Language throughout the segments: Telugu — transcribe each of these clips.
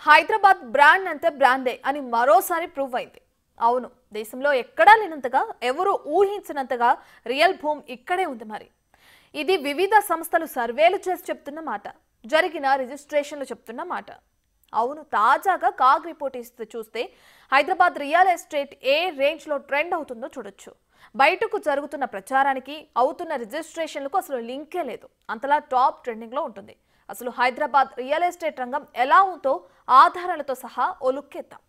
హైదరాబాద్ బ్రాండ్ అంటే బ్రాండే అని మరోసారి ప్రూవ్ అయింది అవును దేశంలో ఎక్కడా లేనంతగా ఎవరు ఊహించినంతగా రియల్ భూమ్ ఇక్కడే ఉంది మరి ఇది వివిధ సంస్థలు సర్వేలు చేసి చెప్తున్న మాట జరిగిన రిజిస్ట్రేషన్లు చెప్తున్న మాట అవును తాజాగా కాగ్ రిపోర్ట్ ఇస్తే చూస్తే హైదరాబాద్ రియల్ ఎస్టేట్ ఏ రేంజ్లో ట్రెండ్ అవుతుందో చూడొచ్చు బయటకు జరుగుతున్న ప్రచారానికి అవుతున్న రిజిస్ట్రేషన్లకు అసలు లింకే లేదు అంతలా టాప్ ట్రెండింగ్లో ఉంటుంది అసలు హైదరాబాద్ రియల్ ఎస్టేట్ రంగం ఎలా ఉందో ఆధారాలతో సహా ఓ లుక్కేద్దాం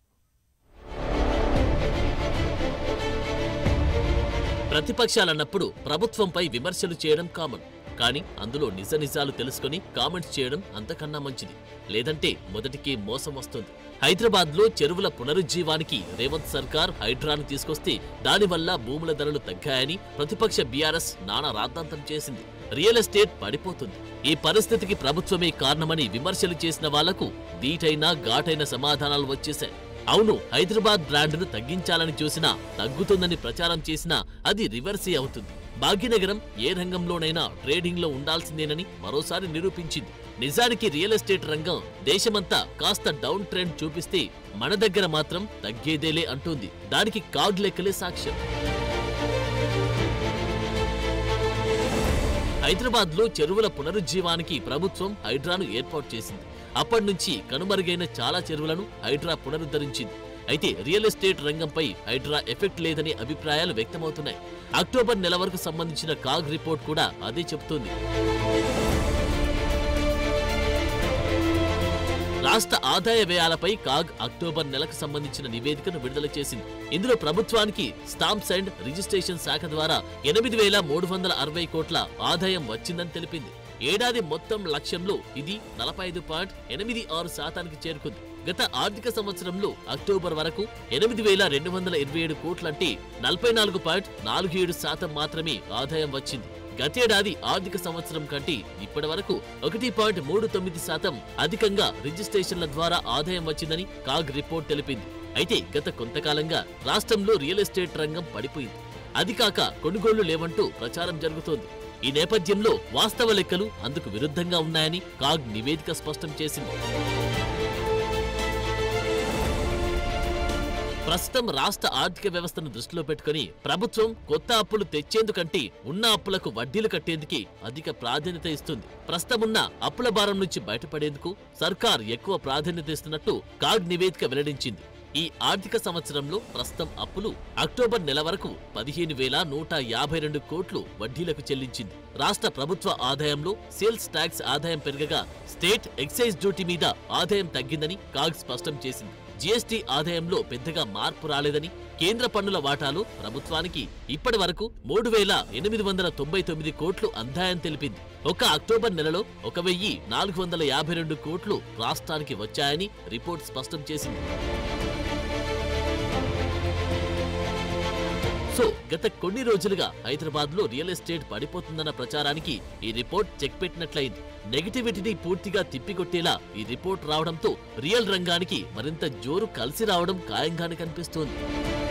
ప్రతిపక్షాలన్నప్పుడు ప్రభుత్వంపై విమర్శలు చేయడం కామన్ కానీ అందులో నిజ నిజాలు తెలుసుకొని కామెంట్స్ చేయడం అంతకన్నా మంచిది లేదంటే మొదటికి మోసం వస్తుంది హైదరాబాద్ లో చెరువుల పునరుజ్జీవానికి రేవంత్ సర్కార్ హైడ్రాను తీసుకొస్తే దానివల్ల భూముల ధరలు తగ్గాయని ప్రతిపక్ష బీఆర్ఎస్ నానా రాద్ధాంతం చేసింది రియల్ ఎస్టేట్ పడిపోతుంది ఈ పరిస్థితికి ప్రభుత్వమే కారణమని విమర్శలు చేసిన వాళ్లకు దీటైన ఘాటైన సమాధానాలు వచ్చేశాయి అవును హైదరాబాద్ బ్రాండ్ను తగ్గించాలని చూసినా తగ్గుతుందని ప్రచారం చేసినా అది రివర్సీ అవుతుంది భాగ్యనగరం ఏ రంగంలోనైనా ట్రేడింగ్ లో ఉండాల్సిందేనని మరోసారి నిరూపించింది నిజానికి రియల్ ఎస్టేట్ రంగం దేశమంతా కాస్త డౌన్ ట్రెండ్ చూపిస్తే మన దగ్గర మాత్రం తగ్గేదేలే అంటోంది దానికి కాగ్ లెక్కలే సాక్ష్యం హైదరాబాద్ లో చెరువుల పునరుజ్జీవానికి ప్రభుత్వం హైడ్రాను ఏర్పాటు చేసింది అప్పటి నుంచి కనుమరుగైన చాలా చెరువులను హైడ్రా పునరుద్ధరించింది అయితే రియల్ ఎస్టేట్ రంగంపై హైడ్రా ఎఫెక్ట్ లేదనే అభిప్రాయాలు వ్యక్తమవుతున్నాయి అక్టోబర్ నెల వరకు సంబంధించిన కాగ్ రిపోర్ట్ కూడా అదే చెబుతోంది రాష్ట్ర ఆదాయ వ్యయాలపై కాగ్ అక్టోబర్ నెలకు సంబంధించిన నివేదికను విడుదల చేసింది ఇందులో ప్రభుత్వానికి స్టాంప్స్ అండ్ రిజిస్ట్రేషన్ శాఖ ద్వారా ఎనిమిది వేల మూడు వందల అరవై కోట్ల ఆదాయం వచ్చిందని తెలిపింది ఏడాది మొత్తం లక్ష్యంలో ఇది నలభై ఐదు పాయింట్ ఎనిమిది ఆరు శాతానికి చేరుకుంది గత ఆర్థిక సంవత్సరంలో అక్టోబర్ వరకు ఎనిమిది వేల రెండు వందల ఇరవై ఏడు కోట్లంటే నలభై నాలుగు పాయింట్ నాలుగు ఏడు శాతం మాత్రమే ఆదాయం వచ్చింది గతేడాది ఆర్థిక సంవత్సరం కంటే ఇప్పటి వరకు ఒకటి పాయింట్ మూడు తొమ్మిది శాతం అధికంగా రిజిస్ట్రేషన్ల ద్వారా ఆదాయం వచ్చిందని కాగ్ రిపోర్ట్ తెలిపింది అయితే గత కొంతకాలంగా రాష్ట్రంలో రియల్ ఎస్టేట్ రంగం పడిపోయింది అది కాక కొనుగోళ్లు లేవంటూ ప్రచారం జరుగుతోంది ఈ నేపథ్యంలో వాస్తవ లెక్కలు అందుకు విరుద్ధంగా ఉన్నాయని కాగ్ నివేదిక స్పష్టం చేసింది ప్రస్తుతం రాష్ట్ర ఆర్థిక వ్యవస్థను దృష్టిలో పెట్టుకుని ప్రభుత్వం కొత్త అప్పులు తెచ్చేందుకంటే ఉన్న అప్పులకు వడ్డీలు కట్టేందుకే అధిక ప్రాధాన్యత ఇస్తుంది ప్రస్తుతం ఉన్న అప్పుల భారం నుంచి బయటపడేందుకు సర్కార్ ఎక్కువ ప్రాధాన్యత ఇస్తున్నట్టు కాగ్ నివేదిక వెల్లడించింది ఈ ఆర్థిక సంవత్సరంలో ప్రస్తుతం అప్పులు అక్టోబర్ నెల వరకు పదిహేను వేల నూట యాభై రెండు కోట్లు వడ్డీలకు చెల్లించింది రాష్ట్ర ప్రభుత్వ ఆదాయంలో సేల్స్ ట్యాక్స్ ఆదాయం పెరగగా స్టేట్ ఎక్సైజ్ డ్యూటీ మీద ఆదాయం తగ్గిందని కాగ్ స్పష్టం చేసింది జీఎస్టీ ఆదాయంలో పెద్దగా మార్పు రాలేదని కేంద్ర పన్నుల వాటాలు ప్రభుత్వానికి ఇప్పటి వరకు మూడు వేల ఎనిమిది వందల తొంభై తొమ్మిది కోట్లు అందాయని తెలిపింది ఒక అక్టోబర్ నెలలో ఒక వెయ్యి నాలుగు వందల యాభై రెండు కోట్లు రాష్ట్రానికి వచ్చాయని రిపోర్ట్ స్పష్టం చేసింది సో గత కొన్ని రోజులుగా హైదరాబాద్ లో రియల్ ఎస్టేట్ పడిపోతుందన్న ప్రచారానికి ఈ రిపోర్ట్ చెక్ పెట్టినట్లయింది నెగిటివిటీని పూర్తిగా తిప్పికొట్టేలా ఈ రిపోర్ట్ రావడంతో రియల్ రంగానికి మరింత జోరు కలిసి రావడం ఖాయంగానే కనిపిస్తోంది